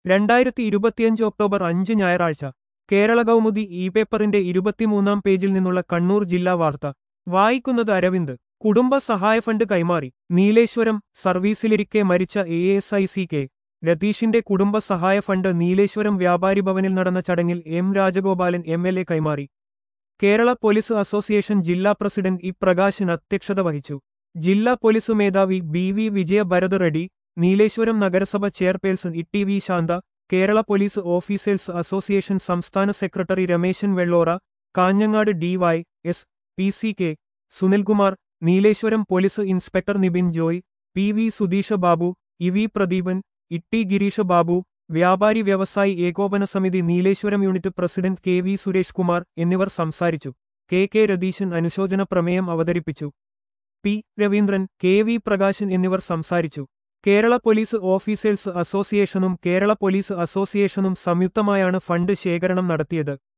രണ്ടായിരത്തി ഇരുപത്തിയഞ്ച് ഒക്ടോബർ അഞ്ച് ഞായറാഴ്ച കേരള കൗമുദി ഇ പേപ്പറിന്റെ ഇരുപത്തിമൂന്നാം പേജിൽ നിന്നുള്ള കണ്ണൂർ ജില്ലാ വാർത്ത വായിക്കുന്നത് അരവിന്ദ് കുടുംബ സഹായ ഫണ്ട് കൈമാറി നീലേശ്വരം സർവീസിലിരിക്കെ മരിച്ച A S I C K രതീഷിന്റെ കുടുംബ സഹായ ഫണ്ട് നീലേശ്വരം വ്യാപാരി ഭവനിൽ നടന്ന ചടങ്ങിൽ M Rajagopalan M L A കൈമാറി കേരള പോലീസ് അസോസിയേഷൻ ജില്ലാ പ്രസിഡന്റ് ഇ പ്രകാശൻ അധ്യക്ഷത വഹിച്ചു ജില്ലാ പോലീസ് മേധാവി ബി വി വിജയ ഭരത് റെഡ്ഡി നീലേശ്വരം നഗരസഭ chairperson E T V Shantha Kerala police officers association സംസ്ഥാന secretary Rameshan Vellora Kanhangad D Y S P C K Sunilkumar Nileshwaram police inspector Nibin Joy P V Sudheesh Babu E V Pradeepan Itty Gireesh Babu വ്യാപാരി വ്യവസായി ഏകോപന സമിതി Nileshwaram unit president K V Suresh Kumar എന്നിവർ സംസാരിച്ചു കെ കെ രതീശൻ അനുശോചന പ്രമേയം അവതരിപ്പിച്ചു P Raveendran K V Prakashan എന്നിവർ സംസാരിച്ചു കേരള പോലീസ് ഓഫീസേഴ്സ് അസോസിയേഷനും കേരള പോലീസ് അസോസിയേഷനും സംയുക്തമായാണ് ഫണ്ട് ശേഖരണം നടത്തിയത്